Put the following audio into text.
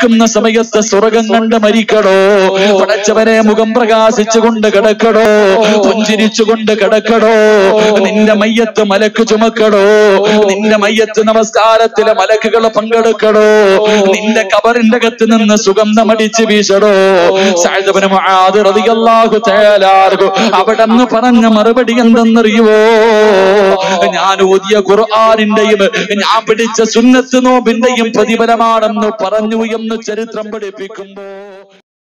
മരിക്കുന്ന സമയത്ത് സ്വർഗം കണ്ട് മരിക്കടോ പടച്ചവനെ മുഖം പ്രകാശിച്ചുകൊണ്ട് കിടക്കടോ പുഞ്ചിരിച്ചുകൊണ്ട് കിടക്കടോ നിന്റെ മയ്യത്ത് മലക്ക് ചുമക്കടോ നിന്റെ മയ്യത്ത് നമസ്കാരത്തിലെ മലക്കുകൾ പങ്കെടുക്കടോ നിന്റെ കബറിന്റെ അകത്ത് നിന്ന് സുഗന്ധമടിച്ച് വീശടോ സാഹിബന് റളിയല്ലാഹു തആല അൻഹു അവിടെ നിന്ന് പറഞ്ഞ മറുപടി എന്തെന്നറിയുവോ ഞാൻ ഓതിയ ഖുർആനിന്റെയും ഞാൻ പിടിച്ച സുന്നത്ത് നോമ്പിന്റെയും പ്രതിഫലമാണെന്ന് പറഞ്ഞു എന്ന് ചരിത്രം പഠിപ്പിക്കുമ്പോ